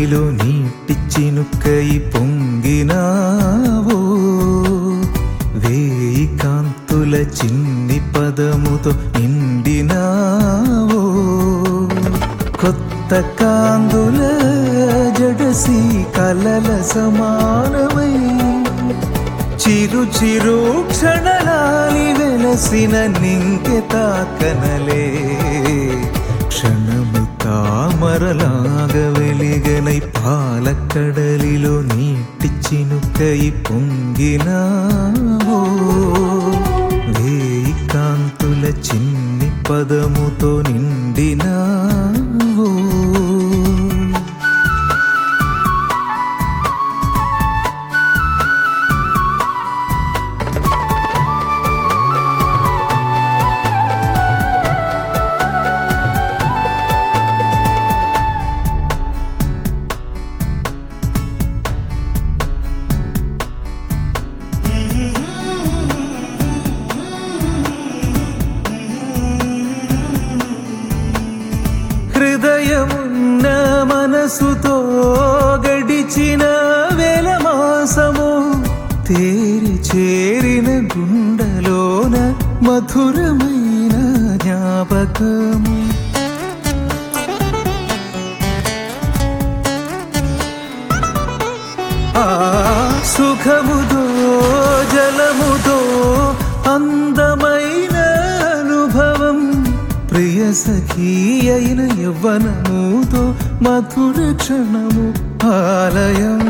పాలకడలిలో నీటి చినుకై పొంగినావో వేయి కాంతుల చిన్ని పదముతో నిండినావో కొత్త కాందుల జడసి కలల సమానమై చిరు చిరు క్షణలాలి వెలసిన నింకె తాకనలే క్షణము తామరలాగ వెలిగనై పాలకడలిలో నీటి చినుకై పొంగినావో వేయి కాంతుల చిన్ని పదముతో నిండినావో హృదయమున్న మనసుతో గడిచిన వేల మాసము తేరి చేరిన గుండెలోన మధురమైన జ్ఞాపకము ఆ సుఖముతో జలముతో అందమైన అనుభవం ప్రియ సఖీ అయిన యవ్వనముతో మధుర క్షణము ఆలయం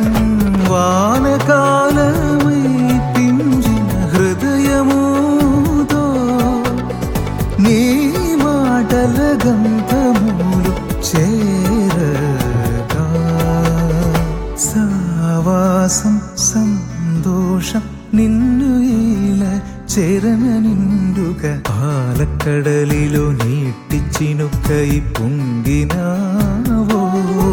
వానకాలమై పింజిన హృదయముతో నీ మాటల గంధములు చేరగా సావాసం సంతోషం నిన్ను ఇలా చేరన నిండుగా పాలకడలిలో నీటి చినుకై పొంగినావో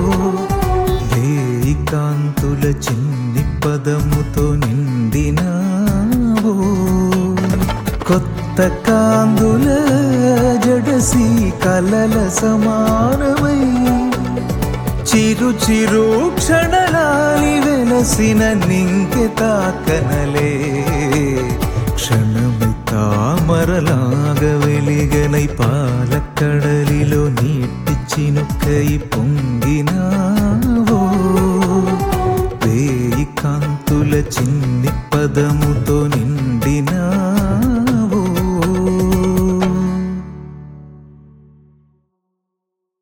వేయి కాంతుల చిన్ని పదముతో నిండినావో కొత్త కాందుల జడసి కలల సమానమై చిరు చిరు క్షణలాలి వెలసిన నింకె తాకనలే క్షణమి తామరలాగ వెలిగనై పాలకడలిలో నీటి చినుకై పొంగినావో వేయి కాంతుల చిన్ని పదముతో నిండిన